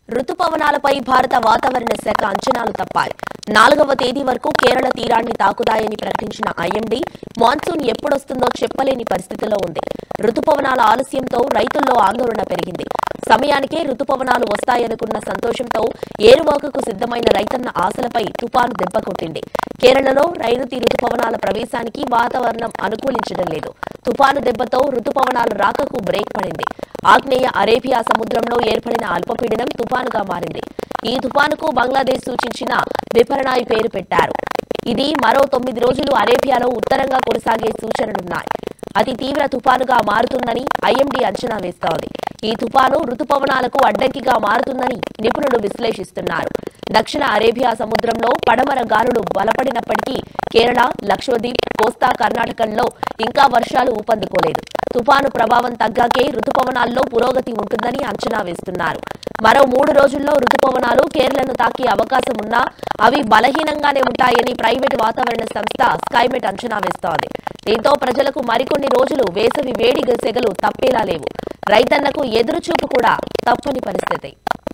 రుతుపవనాలపై భారత వాతావరణ శాఖ అంచనాలు తప్పాయి నాలుగవ తేదీ వరకు కేరళ తీరాన్ని తాకుతాయని ప్రకటించిన ఐఎండీ మాన్సూన్ ఎప్పుడొస్తుందో చెప్పలేని పరిస్థితిలో ఉంది రుతుపవనాల ఆలస్యంతో రైతుల్లో ఆందోళన పెరిగింది సమయానికే రుతుపవనాలు వస్తాయనుకున్న సంతోషంతో ఏరువాకకు సిద్ధమైన రైతన్న ఆశలపై తుపాను దెబ్బ కొట్టింది కేరళలో నైరుతి రుతుపవనాల ప్రవేశానికి వాతావరణం అనుకూలించడం లేదు తుపాను దెబ్బతో రుతుపవనాల రాకకు బ్రేక్ పడింది ఆగ్నేయ అరేబియా సముద్రంలో ఏర్పడిన అల్పపీడనం తుపానుగా మారింది ఈ తుపానుకు బంగ్లాదేశ్ సూచించిన విపరణాయ్ పేరు పెట్టారు ఇది మరో తొమ్మిది రోజులు అరేబియాలో ఉత్తరంగా కొనసాగే సూచనలున్నాయి అతి తీవ్ర తుపానుగా మారుతుందని ఐఎండీ అంచనా వేస్తోంది ఈ తుపాను రుతుపవనాలకు అడ్డంకిగా మారుతుందని నిపుణులు విశ్లేషిస్తున్నారు దక్షిణ అరేబియా సముద్రంలో పడమర గాలులు బలపడినప్పటికీ కేరళ లక్షద్వీప్ కోస్తా కర్ణాటకల్లో ఇంకా వర్షాలు ఊపందుకోలేదు తుపాను ప్రభావం తగ్గాకే రుతుపవనాల్లో పురోగతి ఉంటుందని అంచనా వేస్తున్నారు మరో మూడు రోజుల్లో రుతుపవనాలు కేరళను తాకే అవకాశం ఉన్నా అవి బలహీనంగానే ఉంటాయని ప్రైవేట్ వాతావరణ సంస్థ స్కైమెట్ అంచనా వేస్తోంది దీంతో ప్రజలకు మరికొన్ని రోజులు వేసవి వేడి సెగలు తప్పేలా లేవు రైతన్నకు ఎదురుచూపు కూడా తప్పని పరిస్థితి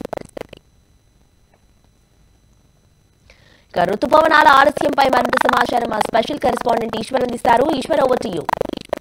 ఇక రుతుపవనాల ఆలస్యంపై మరింత సమాచారం మా స్పెషల్ కరెస్పాండెంట్ ఈశ్వర్ అందిస్తారు Eshwar over to you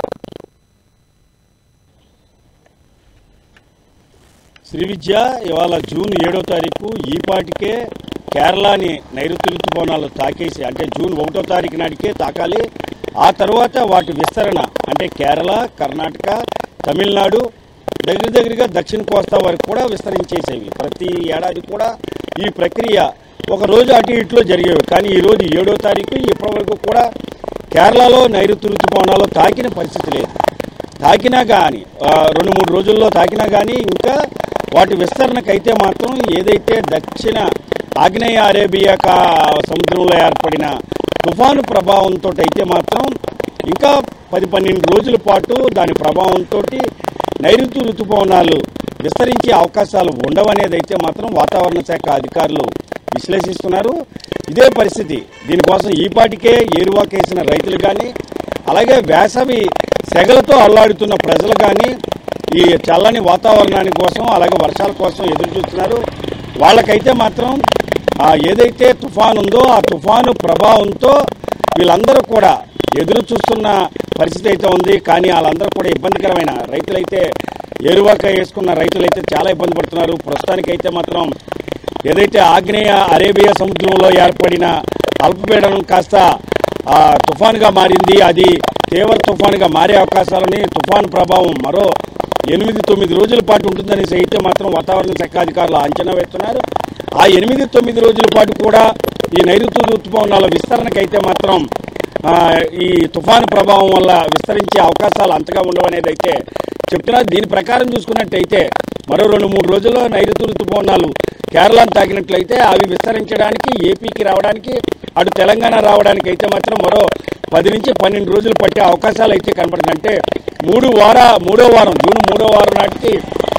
Sri Vidya ఇవాళ జూన్ ఏడో తారీఖు ఈ పాటికే కేరళని నైరుతి ఋతుపవనాలు తాకేసి అంటే జూన్ ఒకటో తారీఖు నాటికే తాకాలి ఆ తర్వాత వాటి విస్తరణ అంటే కేరళ కర్ణాటక తమిళనాడు దగ్గర దగ్గరగా దక్షిణ కోస్తా వరకు కూడా విస్తరించేసేవి ప్రతి ఏడాది కూడా ఈ ప్రక్రియ ఒక రోజు అటు ఇట్లో జరిగేవి కానీ ఈ రోజు ఏడో తారీఖు ఇప్పటి వరకు కూడా కేరళలో నైరుతి ఋతుపవనాలు తాకిన పరిస్థితి లేదు తాకినా కానీ రెండు మూడు రోజుల్లో తాకినా కానీ ఇంకా వాటి విస్తరణకైతే మాత్రం ఏదైతే దక్షిణ ఆగ్నేయ అరేబియా కా సముద్రంలో ఏర్పడిన తుఫాను ప్రభావంతో అయితే మాత్రం ఇంకా పది పన్నెండు రోజుల పాటు దాని ప్రభావంతో నైరుతి ఋతుపవనాలు విస్తరించే అవకాశాలు ఉండవనేది అయితే మాత్రం వాతావరణ శాఖ అధికారులు విశ్లేషిస్తున్నారు ఇదే పరిస్థితి దీనికోసం ఈపాటికే ఏరువాకేసిన రైతులు కానీ అలాగే వేసవి సెగలతో అల్లాడుతున్న ప్రజలు కానీ ఈ చల్లని వాతావరణాని కోసం అలాగే వర్షాల కోసం ఎదురు చూస్తున్నారు వాళ్ళకైతే మాత్రం ఆ ఏదైతే తుఫాన్ ఉందో ఆ తుఫాను ప్రభావంతో వీళ్ళందరూ కూడా ఎదురు చూస్తున్న పరిస్థితి అయితే ఉంది కానీ వాళ్ళందరూ కూడా ఇబ్బందికరమైన రైతులైతే ఎరువాక వేసుకున్న రైతులైతే చాలా ఇబ్బంది పడుతున్నారు ప్రస్తుతానికైతే మాత్రం ఏదైతే ఆగ్నేయ అరేబియా సముద్రంలో ఏర్పడిన అల్పపీడనం కాస్త ఆ, తుఫానుగా మారింది అది తీవ్ర తుఫానుగా మారే అవకాశాలని తుఫాను ప్రభావం మరో ఎనిమిది తొమ్మిది రోజుల పాటు ఉంటుందనేసి అయితే మాత్రం వాతావరణ శాఖ అధికారులు అంచనా వేస్తున్నారు ఆ ఎనిమిది తొమ్మిది రోజుల పాటు కూడా ఈ నైరుతి ఋతుపవనాల విస్తరణకైతే మాత్రం ఆ, ఈ తుఫాను ప్రభావం వల్ల విస్తరించే అవకాశాలు అంతగా ఉండవనేది అయితే చెప్తున్నారు దీని ప్రకారం చూసుకున్నట్టయితే మరో రెండు మూడు రోజుల్లో నైరుతి ఋతుపవనాలు కేరళను తాకినట్లయితే అవి విస్తరించడానికి ఏపీకి రావడానికి అటు తెలంగాణ రావడానికి అయితే మాత్రం మరో పది నుంచి పన్నెండు రోజులు పట్టే అవకాశాలు అయితే కనపడుతుంది అంటే మూడు వార మూడో వారం జూన్ మూడో వారం నాటికి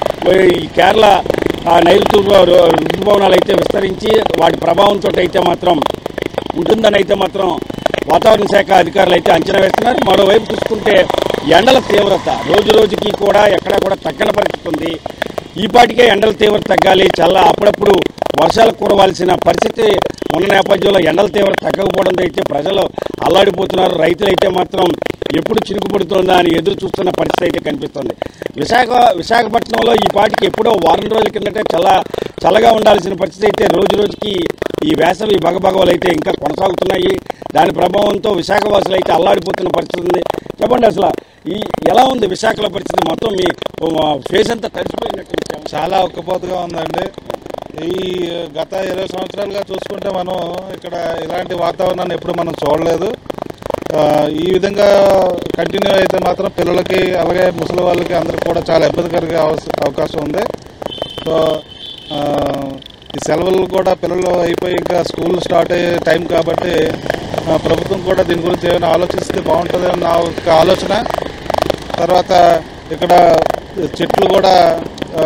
ఈ కేరళ ఆ నైరుతి ఋ- ఋతుపవనాలు అయితే విస్తరించి వాటి ప్రభావంతో అయితే మాత్రం ఉంటుందని అయితే మాత్రం వాతావరణ శాఖ అధికారులు అయితే అంచనా వేస్తున్నారు మరోవైపు చూసుకుంటే ఎండల తీవ్రత రోజు రోజుకి కూడా ఎక్కడా కూడా తగ్గని పరిస్థితి ఉంది ఈ పాటికే ఎండల తీవ్రత తగ్గాలి చల్ల అప్పుడప్పుడు వర్షాలు కురవాల్సిన పరిస్థితి ఉన్న నేపథ్యంలో ఎండల తీవ్రత తగ్గకపోవడంతో అయితే ప్రజలు అల్లాడిపోతున్నారు రైతులు అయితే మాత్రం ఎప్పుడు చినుకు పడుతుందా అని ఎదురు చూస్తున్న పరిస్థితి అయితే కనిపిస్తుంది విశాఖ విశాఖపట్నంలో ఈ పాటికి ఎప్పుడో వారం రోజుల కిందటే చల్ల చల్లగా ఉండాల్సిన పరిస్థితి అయితే రోజు రోజుకి ఈ వేసవి బగబగవలు అయితే ఇంకా కొనసాగుతున్నాయి దాని ప్రభావంతో విశాఖవాసులు అయితే అల్లాడిపోతున్న పరిస్థితి ఉంది చెప్పండి అసలు ఈ ఎలా ఉంది విశాఖలో పరిస్థితి మొత్తం మీ ఫేస్ అంతా తడిసిపోయినట్టు చెప్పండి. చాలా ఉక్కపోతగా ఉందండి ఈ గత ఇరవై సంవత్సరాలుగా చూసుకుంటే మనం ఇక్కడ ఇలాంటి వాతావరణాన్ని ఎప్పుడు మనం చూడలేదు ఆ, ఈ విధంగా కంటిన్యూ అయితే మాత్రం పిల్లలకి అలాగే ముసలి వాళ్ళకి అందరికి కూడా చాలా ఇబ్బందికరంగా అవస- అవకాశం ఉంది సో ఆ, ఈ సెలవులు కూడా పిల్లలు అయిపోయి ఇంకా స్కూల్ స్టార్ట్ అయ్యే టైం కాబట్టి ఆ, ప్రభుత్వం కూడా దీని గురించి ఏమైనా ఆలోచిస్తే బాగుంటుంది అన్న ఒక ఆలోచన తర్వాత ఇక్కడ చెట్లు కూడా ఆ,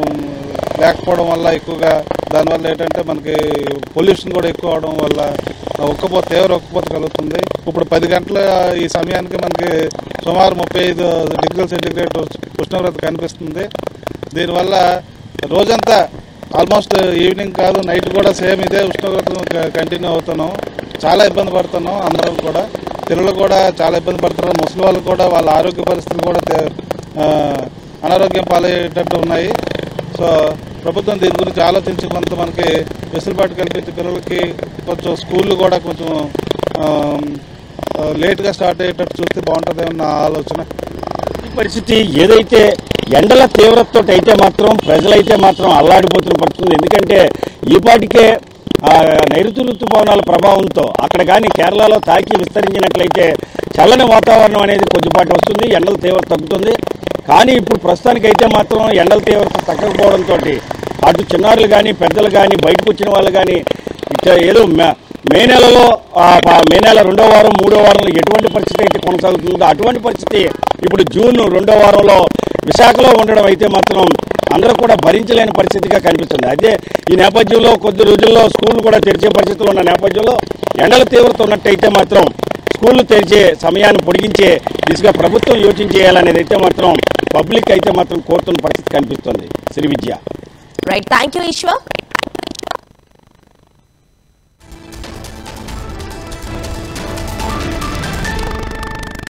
లేకపోవడం వల్ల ఎక్కువగా దానివల్ల ఏంటంటే మనకి పొల్యూషన్ కూడా ఎక్కువ అవడం వల్ల ఉక్కపోత తీవ్ర ఉక్కపోత కలుగుతుంది ఇప్పుడు పది గంటల ఈ సమయానికి మనకి సుమారు ముప్పై ఐదు డిగ్రీల సెంటిగ్రేడ్ ఉష్ణోగ్రత కనిపిస్తుంది దీనివల్ల రోజంతా ఆల్మోస్ట్ ఈవినింగ్ కాదు నైట్ కూడా సేమ్ ఇదే ఉష్ణోగ్రతను కంటిన్యూ అవుతున్నాం చాలా ఇబ్బంది పడుతున్నాం అందరం కూడా పిల్లలు కూడా చాలా ఇబ్బంది పడుతున్నారు ముసలి వాళ్ళు కూడా వాళ్ళ ఆరోగ్య పరిస్థితులు కూడా తే- ఆ, అనారోగ్యం పాలయ్యేటట్టు ఉన్నాయి సో ప్రభుత్వం దీని గురించి ఆలోచించి కొంత మనకి వెసులుబాటు కల్పించి పిల్లలకి కొంచెం స్కూళ్ళు కూడా కొంచెం ఆ, ఆ, లేట్గా స్టార్ట్ అయ్యేటట్టు చూస్తే బాగుంటుందేమో నా ఆలోచన ఈ పరిస్థితి ఏదైతే ఎండల తీవ్రతతో అయితే మాత్రం ప్రజలైతే మాత్రం అల్లాడిపోతున్న పడుతుంది ఎందుకంటే ఈ పాటికే ఆ, నైరుతి ఋతుపవనాల ప్రభావంతో అక్కడ కానీ కేరళలో తాకి విస్తరించినట్లయితే చల్లని వాతావరణం అనేది కొద్దిపాటి వస్తుంది ఎండల తీవ్రత తగ్గుతుంది కానీ ఇప్పుడు ప్రస్తుతానికైతే మాత్రం ఎండల తీవ్రత తగ్గకపోవడంతో అటు చిన్నారులు కానీ పెద్దలు కానీ బయటకు వచ్చిన వాళ్ళు కానీ ఇక ఏదో మే- మే నెలలో ఆ, ప- మే నెల రెండో వారం మూడో వారంలో ఎటువంటి పరిస్థితి అయితే కొనసాగుతుందో అటువంటి పరిస్థితి ఇప్పుడు జూన్ రెండో వారంలో విశాఖలో ఉండడం అయితే మాత్రం అందరూ కూడా భరించలేని పరిస్థితిగా కనిపిస్తుంది అదే ఈ నేపథ్యంలో కొద్ది రోజుల్లో స్కూల్ కూడా తెరిచే పరిస్థితులు ఉన్న నేపథ్యంలో ఎండల తీవ్రత ఉన్నట్టయితే మాత్రం స్కూళ్ళు తెరిచే సమయాన్ని పొడిగించే దిశగా ప్రభుత్వం యోచన చేయాలనేది అయితే మాత్రం పబ్లిక్ అయితే మాత్రం కోరుతున్న పరిస్థితి కనిపిస్తుంది Sri Vidya right thank you Eshwar